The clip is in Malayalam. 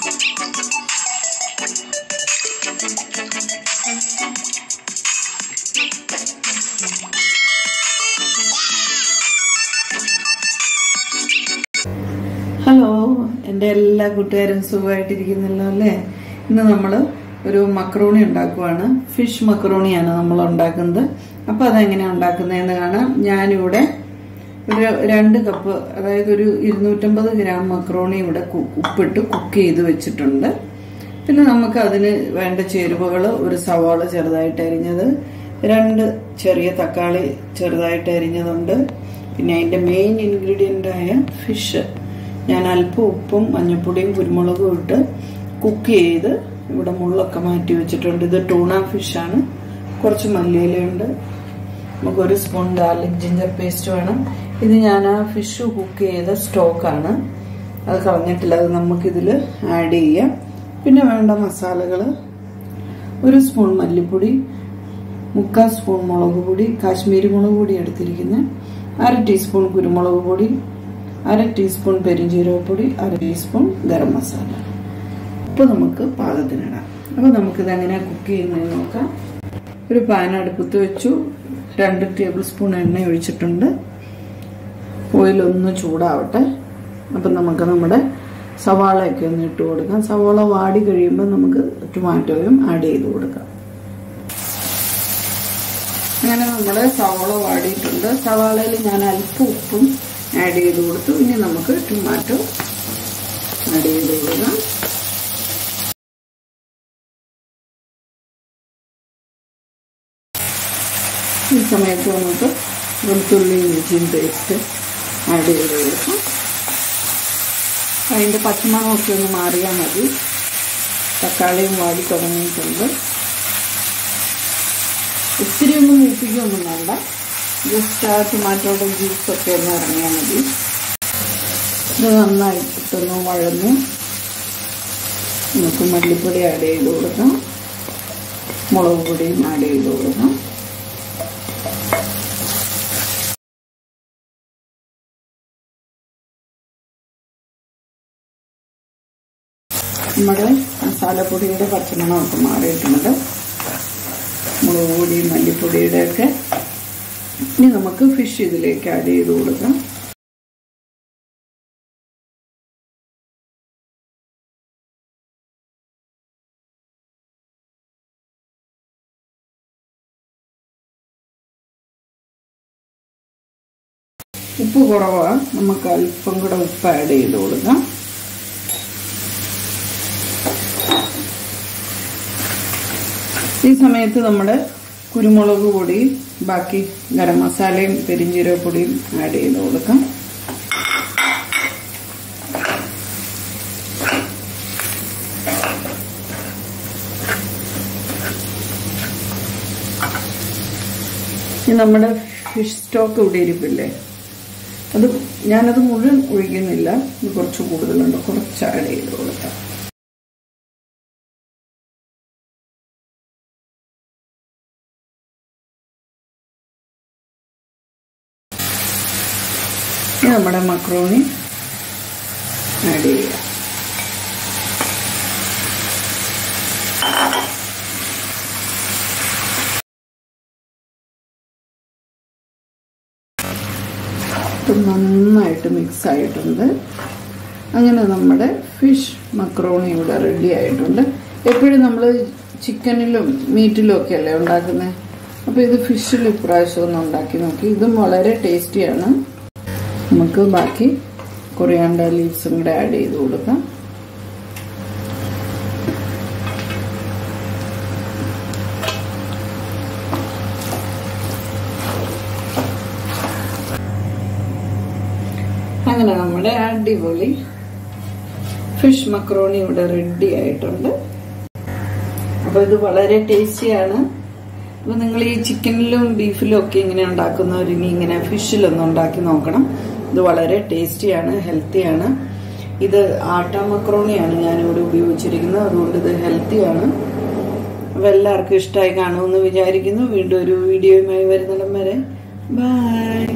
ഹലോ എൻ്റെ എല്ലാ കൂട്ടുകാരും സുഖമായിട്ടിരിക്കുന്നല്ലോ അല്ലേ ഇന്ന് നമ്മൾ ഒരു മക്രോണി ഉണ്ടാക്കുവാണ് ഫിഷ് മക്രോണിയാണ് നമ്മൾ ഉണ്ടാക്കുന്നത് അപ്പോൾ അതെങ്ങനെയാണ് ഉണ്ടാക്കുന്നതെന്ന് കാണാം ഞാനിവിടെ ഒരു രണ്ട് കപ്പ് അതായത് ഒരു ഇരുന്നൂറ്റമ്പത് ഗ്രാം മക്രോണി ഇവിടെ കു- ഉപ്പിട്ട് കുക്ക് ചെയ്ത് വെച്ചിട്ടുണ്ട് പിന്നെ നമുക്ക് അതിന് വേണ്ട ചേരുവകൾ ഒരു സവാള ചെറുതായിട്ട് അരിഞ്ഞത് രണ്ട് ചെറിയ തക്കാളി ചെറുതായിട്ട് അരിഞ്ഞതുണ്ട് പിന്നെ അതിൻ്റെ മെയിൻ ഇൻഗ്രീഡിയൻ്റ് ആയ ഫിഷ് ഞാൻ അല്പം ഉപ്പും മഞ്ഞൾപ്പൊടിയും കുരുമുളകും ഇട്ട് കുക്ക് ചെയ്ത് ഇവിടെ മുള്ളൊക്കെ മാറ്റി വെച്ചിട്ടുണ്ട് ഇത് ടൂണ ഫിഷാണ് കുറച്ച് മല്ലിയിലയുണ്ട് നമുക്ക് ഒരു സ്പൂൺ ഗാർലിക് ജിഞ്ചർ പേസ്റ്റ് വേണം ഇത് ഞാൻ ആ ഫിഷ് കുക്ക് ചെയ്ത സ്റ്റോക്കാണ് അത് കളഞ്ഞിട്ടില്ല അത് നമുക്കിതിൽ ആഡ് ചെയ്യാം പിന്നെ വേണ്ട മസാലകൾ ഒരു സ്പൂൺ മല്ലിപ്പൊടി മുക്കാൽ സ്പൂൺ മുളക് പൊടി കാശ്മീരി മുളക് പൊടി എടുത്തിരിക്കുന്നത് അര ടീസ്പൂൺ കുരുമുളക് പൊടി അര ടീസ്പൂൺ പെരിഞ്ജീരകപ്പൊടി അര ടീസ്പൂൺ ഗരം മസാല ഉപ്പ് നമുക്ക് പാകത്തിനിടാം അപ്പോൾ നമുക്കിത് എങ്ങനെ കുക്ക് ചെയ്യുന്നതെന്ന് നോക്കാം ഒരു പാൻ അടുപ്പത്ത് വെച്ചു രണ്ട് ടേബിൾ സ്പൂൺ എണ്ണ ഒഴിച്ചിട്ടുണ്ട് ഓയിൽ ഒന്ന് ചൂടാവട്ടെ അപ്പം നമുക്ക് നമ്മുടെ സവാളയൊക്കെ ഒന്ന് ഇട്ട് കൊടുക്കാം സവാള വാടി കഴിയുമ്പോൾ നമുക്ക് ടൊമാറ്റോയും ആഡ് ചെയ്ത് കൊടുക്കാം അങ്ങനെ നമ്മുടെ സവാള വാടിയിട്ടുണ്ട് സവാളയിൽ ഞാൻ അല്പം ഉപ്പും ആഡ് ചെയ്ത് കൊടുത്തു ഇനി നമുക്ക് ടൊമാറ്റോ ആഡ് ചെയ്ത് കൊടുക്കാം ഈ സമയത്ത് നമുക്ക് വെളുത്തുള്ളി ഇഞ്ചിയും പേസ്റ്റ് ആഡ് ചെയ്ത് കൊടുക്കാം അതിൻ്റെ പച്ചമണമൊക്കെ ഒന്ന് മാറിയാൽ മതി തക്കാളിയും വാടി തുടങ്ങിയിട്ടുണ്ട് ഒത്തിരി ഒന്നും മൂപ്പിക്കൊന്നും വേണ്ട ജസ്റ്റ് ആ ടൊമാറ്റോയുടെ ജ്യൂസൊക്കെ ഒന്ന് ഇറങ്ങിയാൽ മതി ഇത് നന്നായിട്ടൊന്ന് വഴന്ന് നമുക്ക് മല്ലിപ്പൊടി ആഡ് ചെയ്ത് കൊടുക്കാം മുളക് പൊടിയും ആഡ് ചെയ്ത് കൊടുക്കാം നമ്മുടെ മസാലപ്പൊടിയുടെ പച്ചമണമൊക്കെ മാറിയിട്ടുണ്ട് മുളക് പൊടി മല്ലിപ്പൊടിയുടെ ഒക്കെ ഇനി നമുക്ക് ഫിഷ് ഇതിലേക്ക് ആഡ് ചെയ്ത് കൊടുക്കാം ഉപ്പ് കുറവാണ് നമുക്ക് അല്പം കൂടെ ഉപ്പ് ആഡ് ചെയ്ത് കൊടുക്കാം ഈ സമയത്ത് നമ്മുടെ കുരുമുളക് പൊടി ബാക്കി ഗരം മസാലയും പെരിഞ്ചീരക പൊടിയും ആഡ് ചെയ്ത് കൊടുക്കാം ഇനി നമ്മുടെ ഫിഷ് സ്റ്റോക്ക് ഇവിടെ ഇരിപ്പില്ലേ അത് ഞാനത് മുഴുവൻ ഒഴിക്കുന്നില്ല ഇത് കുറച്ച് കൂടുതലുണ്ട് കുറച്ച് ആഡ് ചെയ്ത് കൊടുക്കാം ഇനി നമ്മുടെ മക്രോണി ആഡ് ചെയ്യുക ഇത് നന്നായിട്ട് മിക്സ് ആയിട്ടുണ്ട് അങ്ങനെ നമ്മുടെ ഫിഷ് മക്രോണി ഇവിടെ റെഡി ആയിട്ടുണ്ട് എപ്പോഴും നമ്മൾ ചിക്കനിലും മീറ്റിലും ഒക്കെ അല്ലേ ഉണ്ടാക്കുന്നത് അപ്പോൾ ഇത് ഫിഷിൽ ഇപ്രാവശ്യം ഒന്ന് ഉണ്ടാക്കി നോക്കി ഇതും വളരെ ടേസ്റ്റിയാണ് നമുക്ക് ബാക്കി കൊറിയാണ്ട ലീവ്സും കൂടെ ആഡ് ചെയ്ത് കൊടുക്കാം അങ്ങനെ നമ്മുടെ അടിപൊളി ഫിഷ് മക്രോണി ഇവിടെ റെഡി ആയിട്ടുണ്ട് അപ്പോൾ ഇത് വളരെ ടേസ്റ്റിയാണ് അപ്പോൾ നിങ്ങൾ ഈ ചിക്കനിലും ബീഫിലും ഒക്കെ ഇങ്ങനെ ഉണ്ടാക്കുന്നവർ ഇനി ഇങ്ങനെ ഫിഷിലൊന്നും ഉണ്ടാക്കി നോക്കണം ഇത് വളരെ ടേസ്റ്റിയാണ് ഹെൽത്തിയാണ് ഇത് ആട്ട മക്രോണിയാണ് ഞാനിവിടെ ഉപയോഗിച്ചിരിക്കുന്നത് അതുകൊണ്ട് ഇത് ഹെൽത്തിയാണ് അപ്പോൾ എല്ലാവർക്കും ഇഷ്ടമായി കാണുമെന്ന് വിചാരിക്കുന്നു വീണ്ടും ഒരു വീഡിയോയുമായി വരുന്നിടം വരെ ബൈ